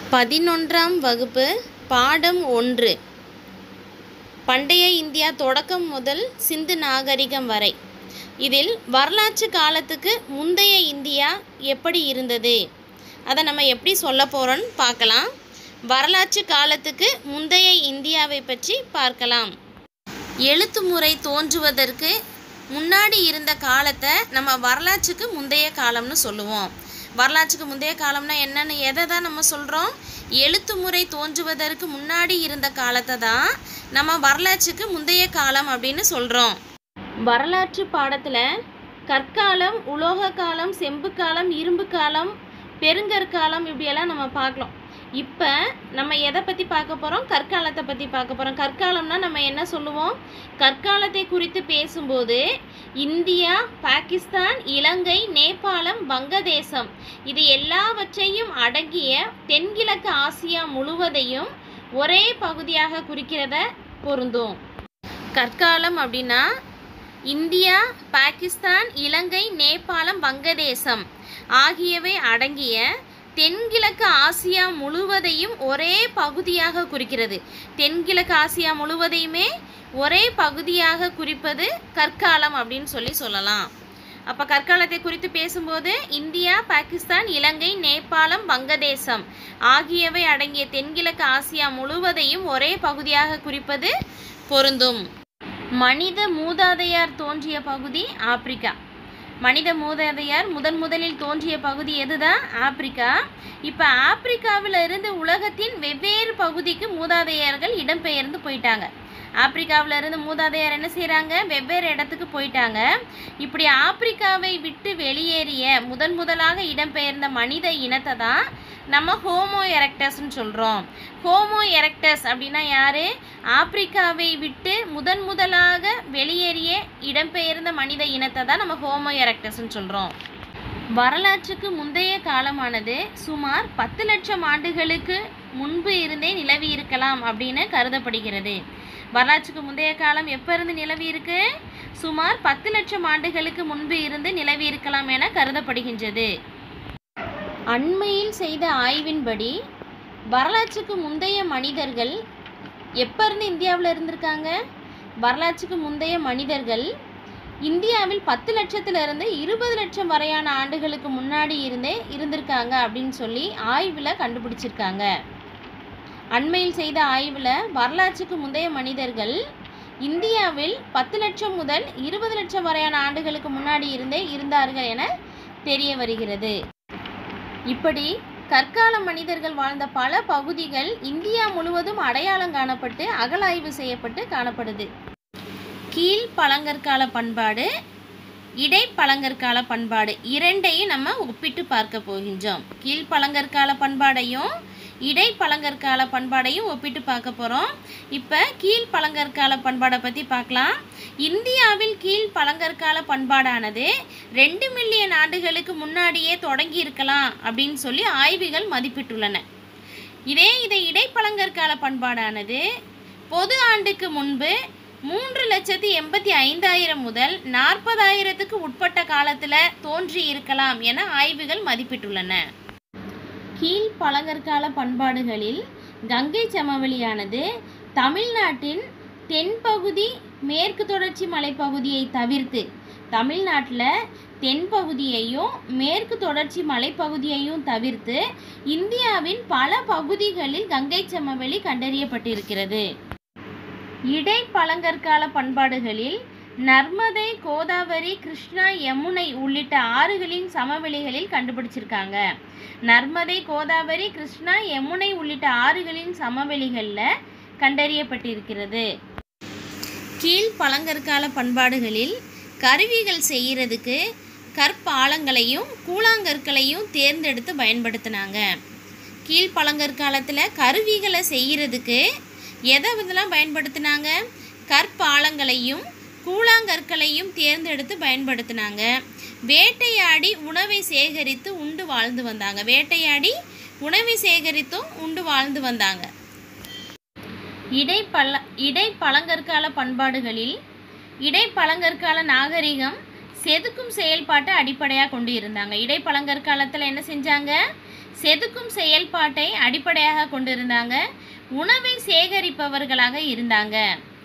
பதினொன்றாம் வகுப்பு பாடம் ஒன்று பண்டைய இந்தியா தொடக்கம் முதல் சிந்து நாகரிகம் வரை இதில் வரலாற்று காலத்துக்கு முந்தைய இந்தியா எப்படி இருந்தது அதை நம்ம எப்படி சொல்ல போகிறோன்னு பார்க்கலாம் வரலாற்று காலத்துக்கு முந்தைய இந்தியாவை பற்றி பார்க்கலாம் எழுத்து முறை தோன்றுவதற்கு முன்னாடி இருந்த காலத்தை நம்ம வரலாற்றுக்கு முந்தைய காலம்னு சொல்லுவோம் வரலாற்றுக்கு முந்தைய காலம்னா என்னன்னு எதை தான் நம்ம சொல்கிறோம் எழுத்து முறை தோன்றுவதற்கு முன்னாடி இருந்த காலத்தை தான் நம்ம வரலாற்றுக்கு முந்தைய காலம் அப்படின்னு சொல்கிறோம் வரலாற்று பாடத்தில் கற்காலம் உலோக காலம் செம்பு காலம் இரும்பு காலம் பெருங்கற்காலம் இப்படியெல்லாம் நம்ம பார்க்கலாம் இப்போ நம்ம எதை பற்றி பார்க்க போகிறோம் கற்காலத்தை பற்றி பார்க்க போகிறோம் கற்காலம்னா நம்ம என்ன சொல்லுவோம் கற்காலத்தை குறித்து பேசும்போது இந்தியா பாகிஸ்தான் இலங்கை நேபாளம் வங்கதேசம் இது எல்லாவற்றையும் அடங்கிய தென்கிழக்கு ஆசியா முழுவதையும் ஒரே பகுதியாக குறிக்கிறத பொருந்தும் கற்காலம் அப்படின்னா இந்தியா பாகிஸ்தான் இலங்கை நேபாளம் வங்கதேசம் ஆகியவை அடங்கிய தென்கிழக்கு ஆசியா முழுவதையும் ஒரே பகுதியாக குறிக்கிறது தென்கிழக்கு ஆசியா முழுவதையுமே ஒரே பகுதியாக குறிப்பது கற்காலம் அப்படின்னு சொல்லி சொல்லலாம் அப்போ கற்காலத்தை குறித்து பேசும்போது இந்தியா பாகிஸ்தான் இலங்கை நேபாளம் வங்கதேசம் ஆகியவை அடங்கிய தென்கிழக்கு ஆசியா முழுவதையும் ஒரே பகுதியாக குறிப்பது பொருந்தும் மனித மூதாதையார் தோன்றிய பகுதி ஆப்பிரிக்கா மனித மூதாதையார் முதன் முதலில் தோன்றிய பகுதி எதுதான் ஆப்பிரிக்கா இப்போ ஆப்பிரிக்காவில் இருந்து உலகத்தின் வெவ்வேறு பகுதிக்கு மூதாதையர்கள் இடம்பெயர்ந்து போயிட்டாங்க ஆப்பிரிக்காவில் இருந்து மூதாதையார் என்ன செய்கிறாங்க வெவ்வேறு இடத்துக்கு போயிட்டாங்க இப்படி ஆப்பிரிக்காவை விட்டு வெளியேறிய முதன் முதலாக இடம்பெயர்ந்த மனித இனத்தை தான் நம்ம ஹோமோ எரக்டஸ்ன்னு சொல்கிறோம் ஹோமோ எரக்டஸ் அப்படின்னா யார் ஆப்பிரிக்காவை விட்டு முதன் முதலாக வெளியேறிய இடம்பெயர்ந்த மனித இனத்தை தான் நம்ம ஹோமோ எரக்டஸ்ன்னு சொல்கிறோம் வரலாற்றுக்கு முந்தைய காலமானது சுமார் பத்து லட்சம் ஆண்டுகளுக்கு முன்பு இருந்தே நிலவி இருக்கலாம் அப்படின்னு கருதப்படுகிறது வரலாற்றுக்கு முந்தைய காலம் எப்போ இருந்து நிலவி இருக்கு சுமார் பத்து லட்சம் ஆண்டுகளுக்கு முன்பு இருந்து நிலவி இருக்கலாம் என கருதப்படுகின்றது அண்மையில் செய்த ஆய்வின்படி வரலாற்றுக்கு முந்தைய மனிதர்கள் எப்போ இருந்து இந்தியாவில் இருந்திருக்காங்க வரலாற்றுக்கு முந்தைய மனிதர்கள் இந்தியாவில் பத்து லட்சத்திலிருந்து இருபது லட்சம் வரையான ஆண்டுகளுக்கு முன்னாடி இருந்தே இருந்திருக்காங்க அப்படின்னு சொல்லி ஆய்வில் கண்டுபிடிச்சிருக்காங்க அண்மையில் செய்த ஆய்வில் வரலாற்றுக்கு முந்தைய மனிதர்கள் இந்தியாவில் பத்து லட்சம் முதல் இருபது லட்சம் வரையான ஆண்டுகளுக்கு முன்னாடி இருந்தே இருந்தார்கள் என தெரிய வருகிறது இப்படி கற்கால மனிதர்கள் வாழ்ந்த பல பகுதிகள் இந்தியா முழுவதும் அடையாளம் காணப்பட்டு அகலாய்வு செய்யப்பட்டு காணப்படுது கீழ் பழங்கற்கால பண்பாடு இடை பழங்கற்கால பண்பாடு இரண்டையும் நம்ம ஒப்பிட்டு பார்க்க போகின்றோம் கீழ் பழங்கற்கால பண்பாடையும் இடை பழங்கற்கால பண்பாடையும் ஒப்பிட்டு பார்க்க போகிறோம் இப்போ கீழ் பழங்கற்கால பண்பாடை பற்றி பார்க்கலாம் இந்தியாவில் கீழ் பழங்கற்கால பண்பாடானது ரெண்டு மில்லியன் ஆண்டுகளுக்கு முன்னாடியே தொடங்கி இருக்கலாம் அப்படின்னு சொல்லி ஆய்வுகள் மதிப்பிட்டுள்ளன இதே இதை இடைப்பழங்கற்கால பண்பாடானது பொது ஆண்டுக்கு முன்பு மூன்று லட்சத்தி எண்பத்தி ஐந்தாயிரம் முதல் நாற்பதாயிரத்துக்கு உட்பட்ட காலத்தில் தோன்றி இருக்கலாம் என ஆய்வுகள் மதிப்பிட்டுள்ளன கீழ் பழங்கற்கால பண்பாடுகளில் கங்கை சமவெளியானது தமிழ்நாட்டின் தென்பகுதி மேற்கு தொடர்ச்சி மலைப்பகுதியை தவிர்த்து தமிழ்நாட்டில் தென்பகுதியையும் மேற்கு தொடர்ச்சி மலைப்பகுதியையும் தவிர்த்து இந்தியாவின் பல பகுதிகளில் கங்கை சமவெளி கண்டறியப்பட்டிருக்கிறது இடை பழங்கற்கால பண்பாடுகளில் நர்மதை கோதாவரி கிருஷ்ணா யமுனை உள்ளிட்ட ஆறுகளின் சமவெளிகளில் கண்டுபிடிச்சிருக்காங்க நர்மதை கோதாவரி கிருஷ்ணா யமுனை உள்ளிட்ட ஆறுகளின் சமவெளிகளில் கண்டறியப்பட்டிருக்கிறது கீழ் பழங்கற்கால பண்பாடுகளில் கருவிகள் செய்கிறதுக்கு கற்பாலங்களையும் கூழாங்கற்களையும் தேர்ந்தெடுத்து பயன்படுத்தினாங்க கீழ் பழங்கற்காலத்தில் கருவிகளை செய்கிறதுக்கு எதை இதெல்லாம் பயன்படுத்தினாங்க கற்பாலங்களையும் கூழாங்கற்களையும் தேர்ந்தெடுத்து பயன்படுத்தினாங்க வேட்டையாடி உணவை சேகரித்து உண்டு வாழ்ந்து வந்தாங்க வேட்டையாடி உணவை சேகரித்தும் உண்டு வாழ்ந்து வந்தாங்க இடைப்பழ இடைப்பழங்கற்கால பண்பாடுகளில் இடைப்பழங்கற்கால நாகரிகம் செதுக்கும் செயல்பாட்டை அடிப்படையாக கொண்டு இருந்தாங்க இடைப்பழங்கற்காலத்தில் என்ன செஞ்சாங்க செதுக்கும் செயல்பாட்டை அடிப்படையாக கொண்டிருந்தாங்க உணவை சேகரிப்பவர்களாக இருந்தாங்க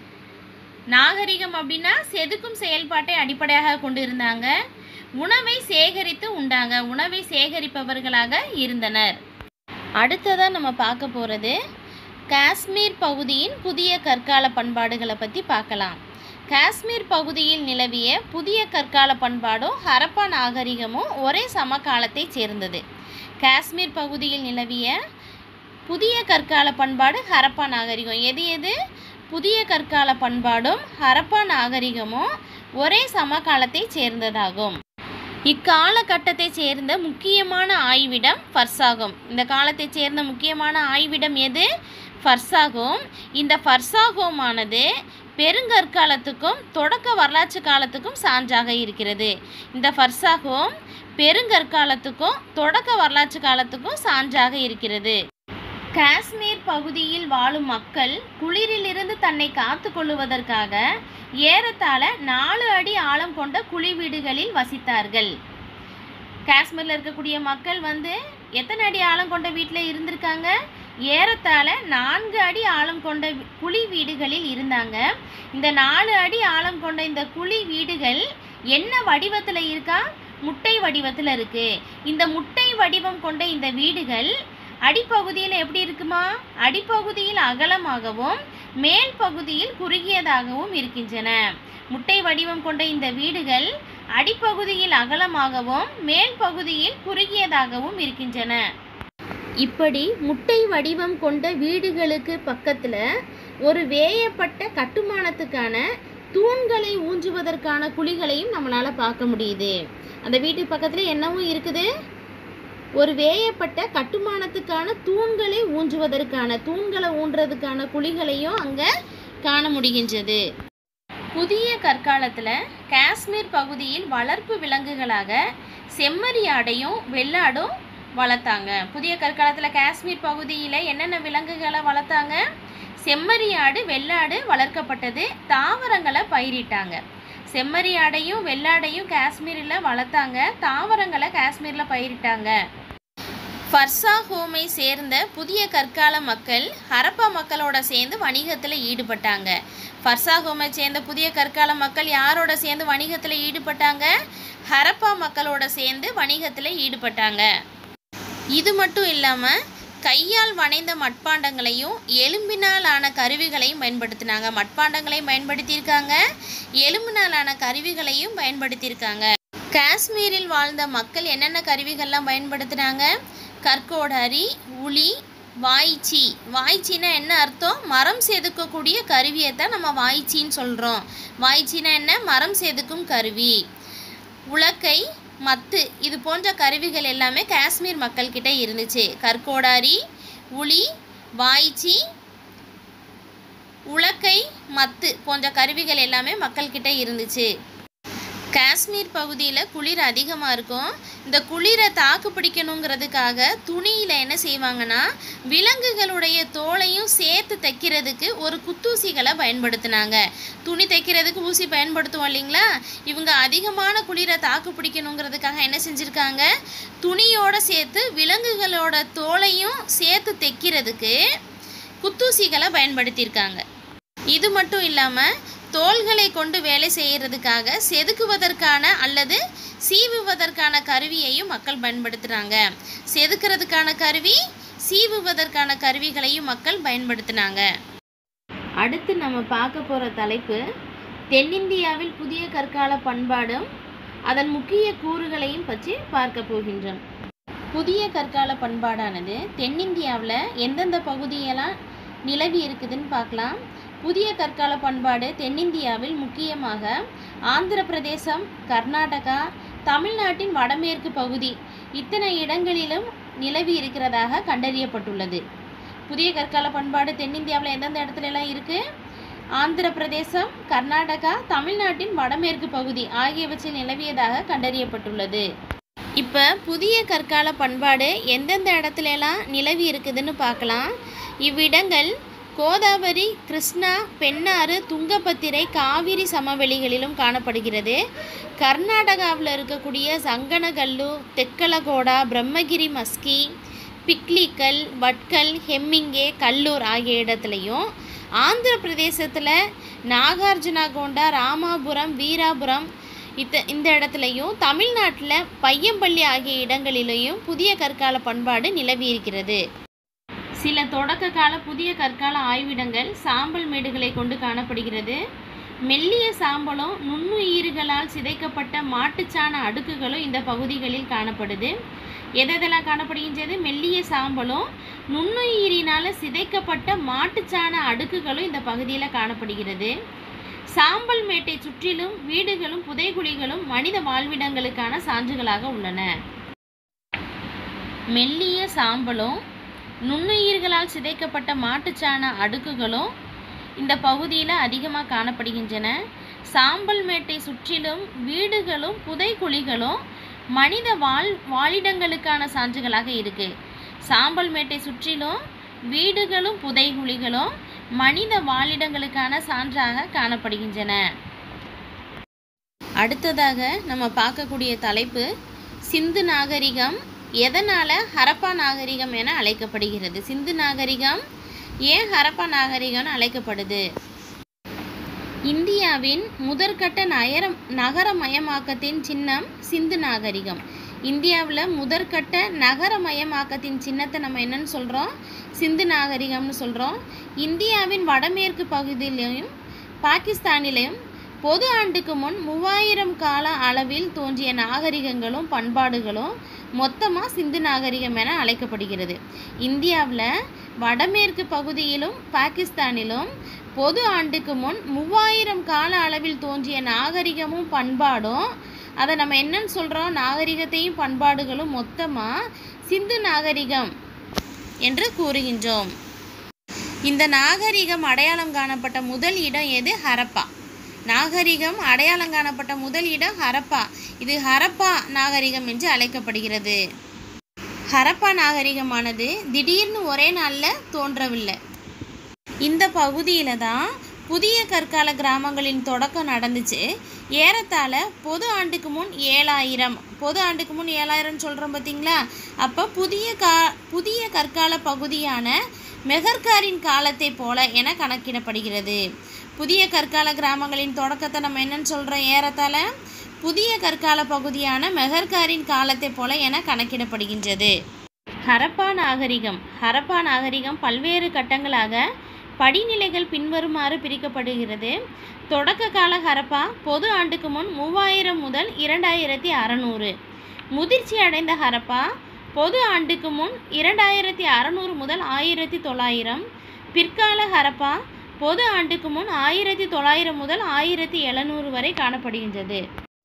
நாகரிகம் அப்படின்னா செதுக்கும் செயல்பாட்டை அடிப்படையாக கொண்டிருந்தாங்க உணவை சேகரித்து உண்டாங்க உணவை சேகரிப்பவர்களாக இருந்தனர் அடுத்ததாக நம்ம பார்க்க போகிறது காஷ்மீர் பகுதியின் புதிய கற்கால பண்பாடுகளை பற்றி பார்க்கலாம் காஷ்மீர் பகுதியில் நிலவிய புதிய கற்கால பண்பாடும் ஹரப்பா நாகரிகமும் ஒரே சமகாலத்தைச் சேர்ந்தது காஷ்மீர் பகுதியில் நிலவிய புதிய கற்கால பண்பாடு ஹரப்பா நாகரிகம் எது எது புதிய கற்கால பண்பாடும் ஹரப்பா நாகரிகமும் ஒரே சமகாலத்தைச் சேர்ந்ததாகும் இக்காலகட்டத்தைச் சேர்ந்த முக்கியமான ஆய்விடம் ஃபர்சாகும் இந்த காலத்தைச் சேர்ந்த முக்கியமான ஆய்விடம் எது ஃபர்சாகும் இந்த ஃபர்சாகோமானது பெருங்கற்காலத்துக்கும் தொடக்க வரலாற்று காலத்துக்கும் சான்றாக இருக்கிறது இந்த ஃபர்சாகோம் பெருங்கற்காலத்துக்கும் தொடக்க வரலாற்று காலத்துக்கும் சான்றாக இருக்கிறது காஷ்மீர் பகுதியில் வாழும் மக்கள் குளிரிலிருந்து தன்னை காத்து கொள்ளுவதற்காக ஏறத்தாழ நாலு அடி ஆழம் கொண்ட குழி வீடுகளில் வசித்தார்கள் காஷ்மீரில் இருக்கக்கூடிய மக்கள் வந்து எத்தனை அடி ஆழம் கொண்ட வீட்டில் இருந்திருக்காங்க ஏறத்தாழ நான்கு அடி ஆழம் கொண்ட வி- குழி வீடுகளில் இருந்தாங்க இந்த நாலு அடி ஆழம் கொண்ட இந்த குழி வீடுகள் என்ன வடிவத்தில் இருக்கா முட்டை வடிவத்தில் இருக்கு இந்த முட்டை வடிவம் கொண்ட இந்த வீடுகள் அடிப்பகுதியில் எப்படி இருக்குமா அடிப்பகுதியில் அகலமாகவும் மேல் பகுதியில் குறுகியதாகவும் இருக்கின்றன முட்டை வடிவம் கொண்ட இந்த வீடுகள் அடிப்பகுதியில் அகலமாகவும் மேல் பகுதியில் குறுகியதாகவும் இருக்கின்றன இப்படி முட்டை வடிவம் கொண்ட வீடுகளுக்கு பக்கத்தில் ஒரு வேயப்பட்ட கட்டுமானத்துக்கான தூண்களை ஊன்றுவதற்கான குழிகளையும் நம்மளால் பார்க்க முடியுது அந்த வீட்டு பக்கத்தில் என்னவும் இருக்குது ஒரு வேயப்பட்ட கட்டுமானத்துக்கான தூண்களை ஊன்றுவதற்கான தூண்களை ஊன்றதுக்கான குழிகளையும் அங்கே காண முடிகின்றது புதிய கற்காலத்தில் காஷ்மீர் பகுதியில் வளர்ப்பு விலங்குகளாக செம்மறியாடையும் வெள்ளாடும் வளர்த்தாங்க புதிய கற்காலத்தில் காஷ்மீர் பகுதியில் என்னென்ன விலங்குகளை வளர்த்தாங்க செம்மறியாடு வெள்ளாடு வளர்க்கப்பட்டது தாவரங்களை பயிரிட்டாங்க செம்மறியாடையும் வெள்ளாடையும் காஷ்மீரில் வளர்த்தாங்க தாவரங்களை காஷ்மீரில் பயிரிட்டாங்க ஃபர்சா ஹோமை சேர்ந்த புதிய கற்கால மக்கள் ஹரப்பா மக்களோட சேர்ந்து வணிகத்தில் ஈடுபட்டாங்க ஃபர்சா ஹோமை சேர்ந்த புதிய கற்கால மக்கள் யாரோட சேர்ந்து வணிகத்தில் ஈடுபட்டாங்க ஹரப்பா மக்களோட சேர்ந்து வணிகத்தில் ஈடுபட்டாங்க இது மட்டும் இல்லாமல் கையால் வனைந்த மட்பாண்டங்களையும் எலும்பினால் ஆன கருவிகளையும் பயன்படுத்தினாங்க மட்பாண்டங்களையும் பயன்படுத்தியிருக்காங்க எலும்பினால் ஆன கருவிகளையும் பயன்படுத்தியிருக்காங்க காஷ்மீரில் வாழ்ந்த மக்கள் என்னென்ன கருவிகள்லாம் பயன்படுத்தினாங்க கற்கோடாரி உளி வாய்ச்சி வாய்ச்சின்னா என்ன அர்த்தம் மரம் செதுக்கக்கூடிய கருவியை தான் நம்ம வாய்ச்சின்னு சொல்கிறோம் வாய்ச்சின்னா என்ன மரம் செதுக்கும் கருவி உலக்கை மத்து இது போன்ற கருவிகள் எல்லாமே காஷ்மீர் மக்கள்கிட்ட இருந்துச்சு கற்கோடாரி உளி வாய்ச்சி உலக்கை மத்து போன்ற கருவிகள் எல்லாமே மக்கள்கிட்ட இருந்துச்சு காஷ்மீர் பகுதியில் குளிர் அதிகமாக இருக்கும் இந்த குளிரை தாக்கு பிடிக்கணுங்கிறதுக்காக துணியில் என்ன செய்வாங்கன்னா விலங்குகளுடைய தோலையும் சேர்த்து தைக்கிறதுக்கு ஒரு குத்தூசிகளை பயன்படுத்தினாங்க துணி தைக்கிறதுக்கு ஊசி பயன்படுத்துவோம் இல்லைங்களா இவங்க அதிகமான குளிரை தாக்கு பிடிக்கணுங்கிறதுக்காக என்ன செஞ்சுருக்காங்க துணியோட சேர்த்து விலங்குகளோட தோலையும் சேர்த்து தைக்கிறதுக்கு குத்தூசிகளை பயன்படுத்தியிருக்காங்க இது மட்டும் இல்லாமல் தோள்களை கொண்டு வேலை செய்கிறதுக்காக செதுக்குவதற்கான அல்லது சீவுவதற்கான கருவியையும் மக்கள் பயன்படுத்துகிறாங்க செதுக்கிறதுக்கான கருவி சீவுவதற்கான கருவிகளையும் மக்கள் பயன்படுத்தினாங்க அடுத்து நம்ம பார்க்க போகிற தலைப்பு தென்னிந்தியாவில் புதிய கற்கால பண்பாடும் அதன் முக்கிய கூறுகளையும் பற்றி பார்க்க போகின்றோம் புதிய கற்கால பண்பாடானது தென்னிந்தியாவில் எந்தெந்த பகுதியெல்லாம் நிலவி இருக்குதுன்னு பார்க்கலாம் புதிய கற்கால பண்பாடு தென்னிந்தியாவில் முக்கியமாக ஆந்திர பிரதேசம் கர்நாடகா தமிழ்நாட்டின் வடமேற்கு பகுதி இத்தனை இடங்களிலும் நிலவி இருக்கிறதாக கண்டறியப்பட்டுள்ளது புதிய கற்கால பண்பாடு தென்னிந்தியாவில் எந்தெந்த இடத்துல எல்லாம் இருக்குது ஆந்திர பிரதேசம் கர்நாடகா தமிழ்நாட்டின் வடமேற்கு பகுதி ஆகியவற்றில் நிலவியதாக கண்டறியப்பட்டுள்ளது இப்போ புதிய கற்கால பண்பாடு எந்தெந்த இடத்துல எல்லாம் நிலவி இருக்குதுன்னு பார்க்கலாம் இவ்விடங்கள் கோதாவரி கிருஷ்ணா பெண்ணாறு துங்கபத்திரை காவிரி சமவெளிகளிலும் காணப்படுகிறது கர்நாடகாவில் இருக்கக்கூடிய சங்கனகல்லு தெக்கலகோடா பிரம்மகிரி மஸ்கி பிக்லிக்கல் வட்கல் ஹெம்மிங்கே கல்லூர் ஆகிய இடத்துலையும் ஆந்திர பிரதேசத்தில் நாகார்ஜுனகொண்டா ராமாபுரம் வீராபுரம் இத்த இந்த இடத்துலையும் தமிழ்நாட்டில் பையம்பள்ளி ஆகிய இடங்களிலேயும் புதிய கற்கால பண்பாடு நிலவி இருக்கிறது சில தொடக்க கால புதிய கற்கால ஆய்விடங்கள் சாம்பல் மேடுகளை கொண்டு காணப்படுகிறது மெல்லிய சாம்பலும் நுண்ணுயிர்களால் சிதைக்கப்பட்ட மாட்டுச்சாண அடுக்குகளும் இந்த பகுதிகளில் காணப்படுது எதெல்லாம் காணப்படுகின்றது மெல்லிய சாம்பலும் நுண்ணுயிரினால் சிதைக்கப்பட்ட மாட்டுச்சாண அடுக்குகளும் இந்த பகுதியில் காணப்படுகிறது சாம்பல் மேட்டை சுற்றிலும் வீடுகளும் புதைகுழிகளும் மனித வாழ்விடங்களுக்கான சான்றுகளாக உள்ளன மெல்லிய சாம்பலும் நுண்ணுயிர்களால் சிதைக்கப்பட்ட மாட்டுச்சாண அடுக்குகளும் இந்த பகுதியில் அதிகமாக காணப்படுகின்றன சாம்பல் மேட்டை சுற்றிலும் வீடுகளும் புதைக்குழிகளும் மனித வாழ் வாழிடங்களுக்கான சான்றுகளாக இருக்கு சாம்பல் மேட்டை சுற்றிலும் வீடுகளும் புதைகுழிகளும் மனித வாழிடங்களுக்கான சான்றாக காணப்படுகின்றன அடுத்ததாக நம்ம பார்க்கக்கூடிய தலைப்பு சிந்து நாகரிகம் எதனால் ஹரப்பா நாகரிகம் என அழைக்கப்படுகிறது சிந்து நாகரிகம் ஏன் ஹரப்பா நாகரிகம்னு அழைக்கப்படுது இந்தியாவின் முதற்கட்ட நகர நகரமயமாக்கத்தின் சின்னம் சிந்து நாகரிகம் இந்தியாவில் முதற்கட்ட நகரமயமாக்கத்தின் சின்னத்தை நம்ம என்னன்னு சொல்கிறோம் சிந்து நாகரிகம்னு சொல்கிறோம் இந்தியாவின் வடமேற்கு பகுதியிலையும் பாகிஸ்தானிலையும் பொது ஆண்டுக்கு முன் மூவாயிரம் கால அளவில் தோன்றிய நாகரிகங்களும் பண்பாடுகளும் மொத்தமாக சிந்து நாகரிகம் என அழைக்கப்படுகிறது இந்தியாவில் வடமேற்கு பகுதியிலும் பாகிஸ்தானிலும் பொது ஆண்டுக்கு முன் மூவாயிரம் கால அளவில் தோன்றிய நாகரிகமும் பண்பாடும் அதை நம்ம என்னன்னு சொல்கிறோம் நாகரிகத்தையும் பண்பாடுகளும் மொத்தமாக சிந்து நாகரிகம் என்று கூறுகின்றோம் இந்த நாகரிகம் அடையாளம் காணப்பட்ட முதல் இடம் எது ஹரப்பா நாகரிகம் அடையாளம் காணப்பட்ட முதல் இடம் ஹரப்பா இது ஹரப்பா நாகரிகம் என்று அழைக்கப்படுகிறது ஹரப்பா நாகரிகமானது திடீர்னு ஒரே நாளில் தோன்றவில்லை இந்த பகுதியில் தான் புதிய கற்கால கிராமங்களின் தொடக்கம் நடந்துச்சு ஏறத்தாழ பொது ஆண்டுக்கு முன் ஏழாயிரம் பொது ஆண்டுக்கு முன் ஏழாயிரம் சொல்கிறோம் பார்த்தீங்களா அப்போ புதிய கா புதிய கற்கால பகுதியான மெகர்காரின் காலத்தை போல என கணக்கிடப்படுகிறது புதிய கற்கால கிராமங்களின் தொடக்கத்தை நம்ம என்னன்னு சொல்கிறோம் ஏறத்தாழ புதிய கற்கால பகுதியான மெகர்காரின் காலத்தை போல என கணக்கிடப்படுகின்றது ஹரப்பா நாகரிகம் ஹரப்பா நாகரிகம் பல்வேறு கட்டங்களாக படிநிலைகள் பின்வருமாறு பிரிக்கப்படுகிறது தொடக்க கால ஹரப்பா பொது ஆண்டுக்கு முன் மூவாயிரம் முதல் இரண்டாயிரத்தி அறநூறு முதிர்ச்சி அடைந்த ஹரப்பா பொது ஆண்டுக்கு முன் இரண்டாயிரத்தி அறநூறு முதல் ஆயிரத்தி தொள்ளாயிரம் பிற்கால ஹரப்பா பொது ஆண்டுக்கு முன் ஆயிரத்தி தொள்ளாயிரம் முதல் ஆயிரத்தி எழுநூறு வரை காணப்படுகின்றது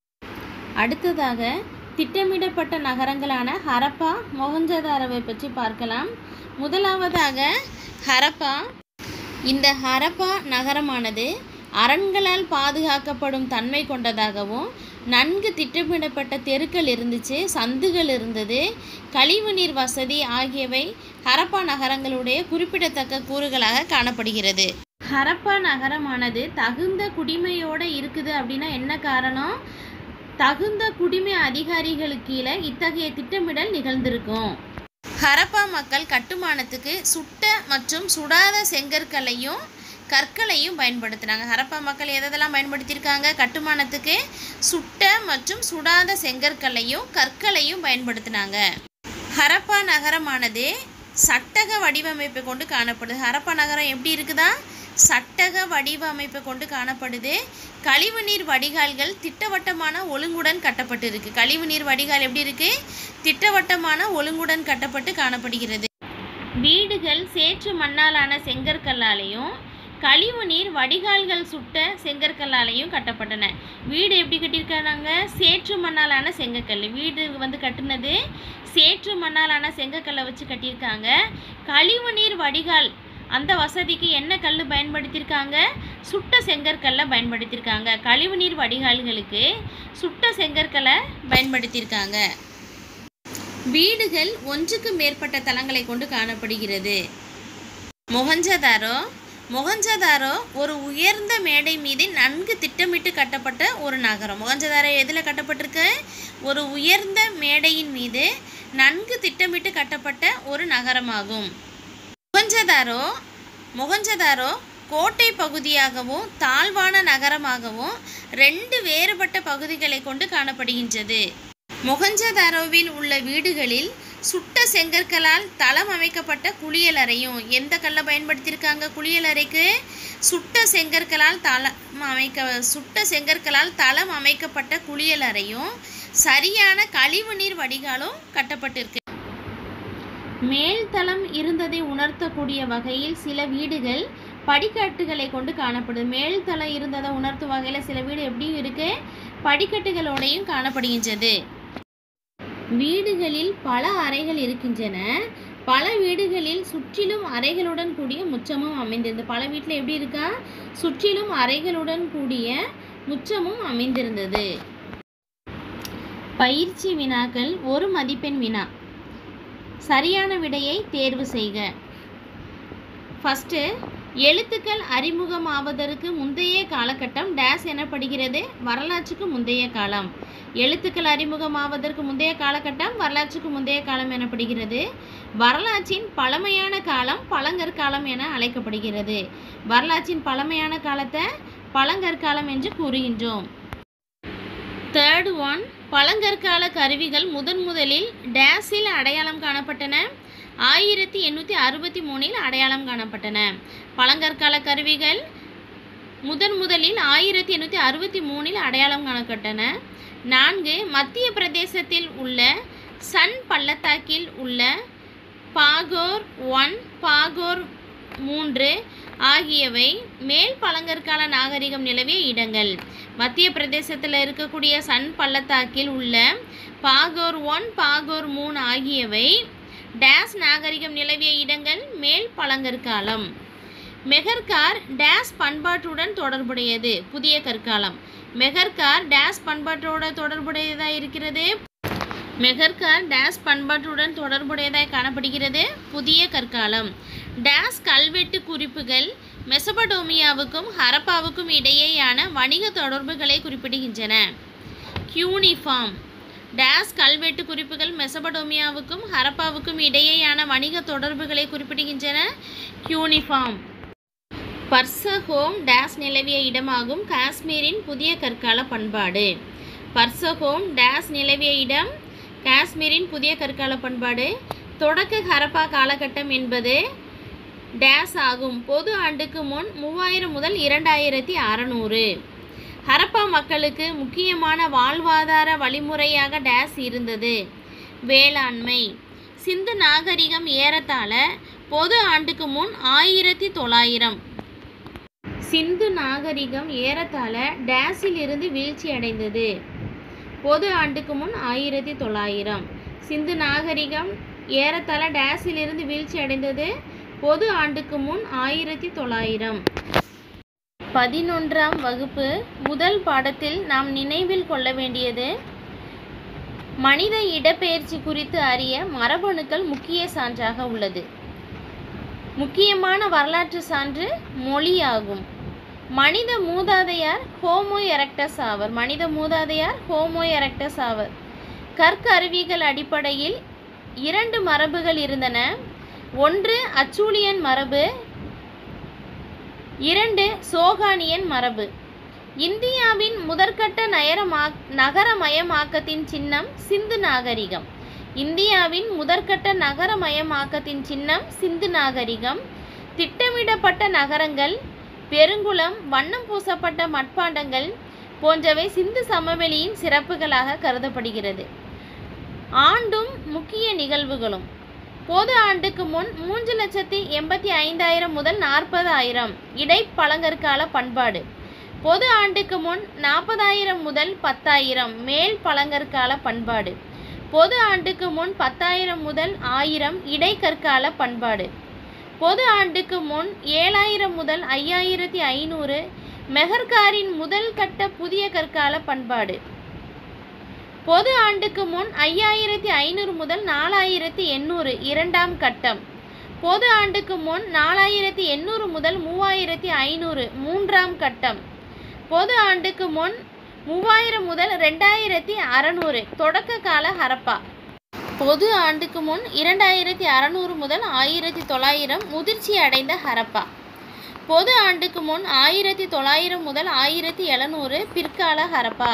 அடுத்ததாக திட்டமிடப்பட்ட நகரங்களான ஹரப்பா மொஹஞ்சதாரோவை பற்றி பார்க்கலாம் முதலாவதாக ஹரப்பா இந்த ஹரப்பா நகரமானது அரண்களால் பாதுகாக்கப்படும் தன்மை கொண்டதாகவும் நன்கு திட்டமிடப்பட்ட தெருக்கள் இருந்துச்சு சந்துகள் இருந்தது கழிவுநீர் வசதி ஆகியவை ஹரப்பா நகரங்களுடைய குறிப்பிடத்தக்க கூறுகளாக காணப்படுகிறது ஹரப்பா நகரமானது தகுந்த குடிமையோடு இருக்குது அப்படின்னா என்ன காரணம் தகுந்த குடிமை அதிகாரிகளுக்கு கீழே இத்தகைய திட்டமிடல் நிகழ்ந்திருக்கும் ஹரப்பா மக்கள் கட்டுமானத்துக்கு சுட்ட மற்றும் சுடாத செங்கற்களையும் கற்களையும் பயன்படுத்தினாங்க ஹரப்பா மக்கள் எதெல்லாம் பயன்படுத்தியிருக்காங்க கட்டுமானத்துக்கு சுட்ட மற்றும் சுடாத செங்கற்களையும் கற்களையும் பயன்படுத்தினாங்க ஹரப்பா நகரமானது சட்டக வடிவமைப்பை கொண்டு காணப்படுது ஹரப்பா நகரம் எப்படி இருக்குதா சட்டக வடிவமைப்பை கொண்டு காணப்படுது கழிவுநீர் வடிகால்கள் திட்டவட்டமான ஒழுங்குடன் கட்டப்பட்டிருக்கு கழிவுநீர் வடிகால் எப்படி இருக்கு திட்டவட்டமான ஒழுங்குடன் கட்டப்பட்டு காணப்படுகிறது வீடுகள் சேற்று மண்ணாலான செங்கற்கல்லாலையும் கழிவுநீர் வடிகால்கள் சுட்ட செங்கற்கல்லாலையும் கட்டப்பட்டன வீடு எப்படி கட்டியிருக்காங்க சேற்று மண்ணாலான செங்கக்கல் வீடு வந்து கட்டுனது சேற்று மண்ணாலான செங்கக்கல்லை வச்சு கட்டியிருக்காங்க கழிவுநீர் வடிகால் அந்த வசதிக்கு என்ன கல் பயன்படுத்தியிருக்காங்க சுட்ட செங்கற்கல்லை பயன்படுத்தியிருக்காங்க கழிவுநீர் வடிகால்களுக்கு சுட்ட செங்கற்களை பயன்படுத்தியிருக்காங்க வீடுகள் ஒன்றுக்கு மேற்பட்ட தளங்களை கொண்டு காணப்படுகிறது மொஹஞ்சதாரோ மொஹஞ்சதாரோ ஒரு உயர்ந்த மேடை மீது நன்கு திட்டமிட்டு கட்டப்பட்ட ஒரு நகரம் மொஹஞ்சதாரோ எதில் கட்டப்பட்டிருக்கு ஒரு உயர்ந்த மேடையின் மீது நன்கு திட்டமிட்டு கட்டப்பட்ட ஒரு நகரமாகும் மொகஞ்சதாரோ மொகஞ்சதாரோ கோட்டை பகுதியாகவும் தாழ்வான நகரமாகவும் ரெண்டு வேறுபட்ட பகுதிகளை கொண்டு காணப்படுகின்றது மொகஞ்சதாரோவில் உள்ள வீடுகளில் சுட்ட செங்கற்களால் தளம் அமைக்கப்பட்ட குளியலறையும் எந்த கல்லை பயன்படுத்தியிருக்காங்க குளியலறைக்கு சுட்ட செங்கற்களால் தளம் அமைக்க சுட்ட செங்கற்களால் தளம் அமைக்கப்பட்ட குளியலறையும் சரியான கழிவுநீர் வடிகாலும் கட்டப்பட்டிருக்கு மேல்தளம் இருந்ததை உணர்த்தக்கூடிய வகையில் சில வீடுகள் படிக்கட்டுகளை கொண்டு காணப்படுது மேல்தளம் இருந்ததை உணர்த்தும் வகையில் சில வீடு எப்படியும் இருக்கு படிக்கட்டுகளோடையும் காணப்படுகின்றது வீடுகளில் பல அறைகள் இருக்கின்றன பல வீடுகளில் சுற்றிலும் அறைகளுடன் கூடிய முச்சமும் அமைந்திருந்தது பல வீட்டில் எப்படி இருக்கா சுற்றிலும் அறைகளுடன் கூடிய முச்சமும் அமைந்திருந்தது பயிற்சி வினாக்கள் ஒரு மதிப்பெண் வினா சரியான விடையை தேர்வு செய்க ஃபஸ்ட்டு எழுத்துக்கள் அறிமுகமாவதற்கு முந்தைய காலகட்டம் டேஸ் எனப்படுகிறது வரலாற்றுக்கு முந்தைய காலம் எழுத்துக்கள் அறிமுகமாவதற்கு முந்தைய காலகட்டம் வரலாற்றுக்கு முந்தைய காலம் எனப்படுகிறது வரலாற்றின் பழமையான காலம் பழங்கற்காலம் என அழைக்கப்படுகிறது வரலாற்றின் பழமையான காலத்தை பழங்கற்காலம் என்று கூறுகின்றோம் தேர்ட் ஒன் பழங்கற்கால கருவிகள் முதன் முதலில் டேஸில் அடையாளம் காணப்பட்டன ஆயிரத்தி எண்ணூற்றி அறுபத்தி மூணில் அடையாளம் காணப்பட்டன பழங்கற்கால கருவிகள் முதன் முதலில் ஆயிரத்தி எண்ணூற்றி அறுபத்தி மூணில் அடையாளம் காணப்பட்டன நான்கு மத்திய பிரதேசத்தில் உள்ள சன் பள்ளத்தாக்கில் உள்ள பாகோர் ஒன் பாகோர் மூன்று ஆகியவை மேல் பழங்கற்கால நாகரிகம் நிலவிய இடங்கள் மத்திய பிரதேசத்தில் இருக்கக்கூடிய சன் பள்ளத்தாக்கில் உள்ள பாகோர் ஒன் பாகோர் மூணு ஆகியவை டேஸ் நாகரிகம் நிலவிய இடங்கள் மேல் பழங்கற்காலம் மெகர்கார் டேஸ் பண்பாட்டுடன் தொடர்புடையது புதிய கற்காலம் மெகர்கார் டேஸ் பண்பாட்டோட தொடர்புடையதாக இருக்கிறது மெகர்கார் டேஸ் பண்பாட்டுடன் தொடர்புடையதாய் காணப்படுகிறது புதிய கற்காலம் டேஸ் கல்வெட்டு குறிப்புகள் மெசபடோமியாவுக்கும் ஹரப்பாவுக்கும் இடையேயான வணிக தொடர்புகளை குறிப்பிடுகின்றன கியூனிஃபார்ம் டேஸ் கல்வெட்டு குறிப்புகள் மெசபடோமியாவுக்கும் ஹரப்பாவுக்கும் இடையேயான வணிக தொடர்புகளை குறிப்பிடுகின்றன கியூனிஃபார்ம் பர்சஹோம் டேஸ் நிலவிய இடமாகும் காஷ்மீரின் புதிய கற்கால பண்பாடு பர்சஹோம் டேஸ் நிலவிய இடம் காஷ்மீரின் புதிய கற்கால பண்பாடு தொடக்க ஹரப்பா காலகட்டம் என்பது டேஸ் ஆகும் பொது ஆண்டுக்கு முன் மூவாயிரம் முதல் இரண்டாயிரத்தி அறநூறு ஹரப்பா மக்களுக்கு முக்கியமான வாழ்வாதார வழிமுறையாக டேஸ் இருந்தது வேளாண்மை சிந்து நாகரிகம் ஏறத்தாழ பொது ஆண்டுக்கு முன் ஆயிரத்தி தொள்ளாயிரம் சிந்து நாகரிகம் ஏறத்தாழ டேஸில் இருந்து வீழ்ச்சி அடைந்தது பொது ஆண்டுக்கு முன் ஆயிரத்தி தொள்ளாயிரம் சிந்து நாகரிகம் ஏறத்தாழ டேஸில் இருந்து வீழ்ச்சி அடைந்தது பொது ஆண்டுக்கு முன் ஆயிரத்தி தொள்ளாயிரம் பதினொன்றாம் வகுப்பு முதல் பாடத்தில் நாம் நினைவில் கொள்ள வேண்டியது மனித இடப்பெயர்ச்சி குறித்து அறிய மரபணுக்கள் முக்கிய சான்றாக உள்ளது முக்கியமான வரலாற்று சான்று மொழியாகும் மனித மூதாதையார் ஹோமோ எரக்டஸ் ஆவர் மனித மூதாதையார் ஹோமோ எரக்டஸ் ஆவர் கற்கருவிகள் அடிப்படையில் இரண்டு மரபுகள் இருந்தன ஒன்று அச்சூலியன் மரபு இரண்டு சோகானியன் மரபு இந்தியாவின் முதற்கட்ட நயரமா நகரமயமாக்கத்தின் சின்னம் சிந்து நாகரிகம் இந்தியாவின் முதற்கட்ட நகரமயமாக்கத்தின் சின்னம் சிந்து நாகரிகம் திட்டமிடப்பட்ட நகரங்கள் பெருங்குளம் வண்ணம் பூசப்பட்ட மட்பாண்டங்கள் போன்றவை சிந்து சமவெளியின் சிறப்புகளாக கருதப்படுகிறது ஆண்டும் முக்கிய நிகழ்வுகளும் பொது ஆண்டுக்கு முன் மூன்று லட்சத்தி எண்பத்தி ஐந்தாயிரம் முதல் நாற்பதாயிரம் இடைப்பழங்கற்கால பண்பாடு பொது ஆண்டுக்கு முன் நாற்பதாயிரம் முதல் பத்தாயிரம் மேல் பழங்கற்கால பண்பாடு பொது ஆண்டுக்கு முன் பத்தாயிரம் முதல் ஆயிரம் இடைக்கற்கால பண்பாடு பொது ஆண்டுக்கு முன் ஏழாயிரம் முதல் ஐயாயிரத்தி ஐநூறு மெஹர்காரின் முதல் கட்ட புதிய கற்கால பண்பாடு பொது ஆண்டுக்கு முன் ஐயாயிரத்தி ஐநூறு முதல் நாலாயிரத்தி எண்ணூறு இரண்டாம் கட்டம் பொது ஆண்டுக்கு முன் நாலாயிரத்தி எண்ணூறு முதல் மூவாயிரத்தி ஐநூறு மூன்றாம் கட்டம் பொது ஆண்டுக்கு முன் மூவாயிரம் முதல் ரெண்டாயிரத்தி அறநூறு தொடக்க கால ஹரப்பா பொது ஆண்டுக்கு முன் இரண்டாயிரத்தி அறநூறு முதல் ஆயிரத்தி தொள்ளாயிரம் முதிர்ச்சி அடைந்த ஹரப்பா பொது ஆண்டுக்கு முன் ஆயிரத்தி தொள்ளாயிரம் முதல் ஆயிரத்தி எழுநூறு பிற்கால ஹரப்பா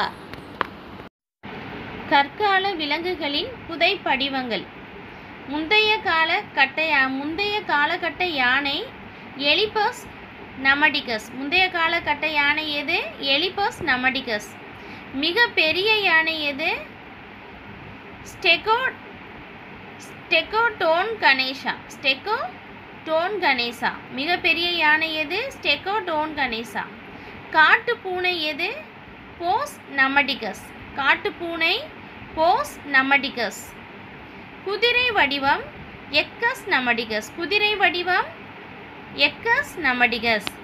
கற்கால விலங்குகளின் புதைப்படிவங்கள் முந்தைய கால கட்டை முந்தைய காலகட்ட யானை எலிபஸ் நமடிகஸ் முந்தைய காலகட்ட யானை எது எலிபஸ் நமடிகஸ் மிக பெரிய யானை எது stego Stegodon ganesa Stegodon ganesa மிகப்பெரிய யானை எது ஸ்டெகோ டோன் கணேசா காட்டு பூனை எது போஸ் நமடிகஸ் காட்டு பூனை போஸ் நமடிகஸ் குதிரை வடிவம் எக்கஸ் நமடிகஸ் குதிரை வடிவம் எக்கஸ் நமடிகஸ்